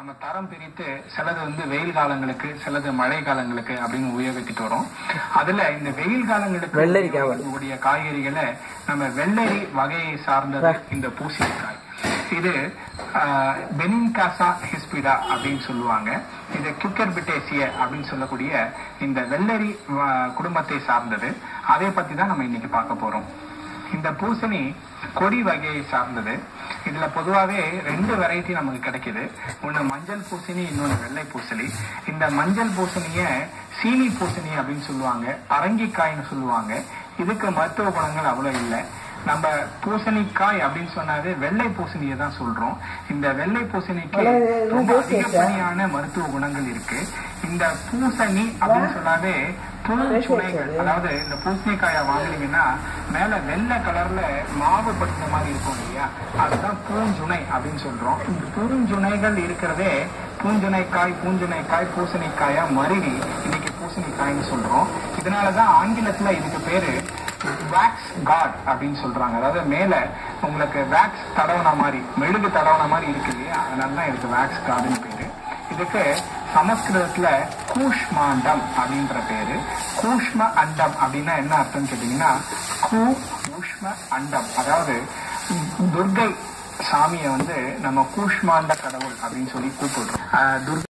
நம்ம தரம் பிரித்து சிலது வந்து வெயில் காலங்களுக்கு சிலது மழை காலங்களுக்கு அப்படின்னு உபயோகிச்சுட்டு வரோம் அதுல இந்த வெயில் காலங்களுக்கு வெள்ளரிக்காய். உபயோகிக்கக்கூடிய காய்கறிகளை நம்ம வெள்ளரி வகையை சார்ந்தது இந்த பூசணிக்காய் இது பெனின்காசா ஹிஸ்பிடா அப்படின்னு சொல்லுவாங்க இது கிக்கர்பிட்டேசிய அப்படின்னு சொல்லக்கூடிய இந்த வெள்ளரி அஹ், குடும்பத்தை சார்ந்தது அதை பத்தி தான் நம்ம இன்னைக்கு பார்க்க போறோம் இந்த பூசணி கொடி வகையை சார்ந்தது இதுல பொதுவாவே ரெண்டு வெரைட்டி நமக்கு கிடைக்குது ஒண்ணு மஞ்சள் பூசணி இன்னொன்னு வெள்ளை பூசணி இந்த மஞ்சள் பூசணிய சீனி பூசணி அப்படின்னு சொல்லுவாங்க பரங்கிக்காய்னு சொல்லுவாங்க இதுக்கு மருத்துவ குணங்கள் அவ்வளவு இல்லை நம்ம பூசணிக்காய் அப்படின்னு சொன்னாவே வெள்ளை பூசணியை தான் சொல்றோம் இந்த வெள்ளை பூசணிக்கு ரொம்ப அதிகப்படியான மருத்துவ குணங்கள் இருக்கு இந்த பூசணி அப்படின்னு சொன்னாவே பூச்சுனைகள் அதாவது இந்த பூசணிக்காயை வாங்குனீங்கன்னா மேல வெள்ளை கலர்ல மாவு படிந்த மாதிரி இருக்கும் இல்லையா அதுதான் பூஞ்சுனை அப்படின்னு சொல்றோம் இந்த பூஞ்சுனைகள் இருக்கிறதே பூஞ்சுனைக்காய் பூஞ்சுனைக்காய் பூசணிக்காயா மருவி இன்னைக்கு பூசணிக்காய்னு சொல்றோம் இதனாலதான் ஆங்கிலத்துல இதுக்கு பேரு வேக்ஸ் காட் அப்படின்னு சொல்றாங்க அதாவது மேல உங்களுக்கு வேக்ஸ் தடவன மாதிரி மெழுகு தடவன மாதிரி இருக்கு இல்லையா அதனால தான் இதுக்கு வேக்ஸ் கார்டுன்னு பேரு இதுக்கு சமஸ்கிருதத்துல கூஷ்மாண்டம் அப்படின்ற பேரு கூஷ்ம அண்டம் அப்படின்னா என்ன அர்த்தம் கேட்டீங்கன்னா கூ கூஷ்ம அண்டம் அதாவது துர்கை சாமியை வந்து நம்ம கூஷ்மாண்ட கடவுள் அப்படின்னு சொல்லி கூப்பிடுறோம் ஆஹ் துர்கை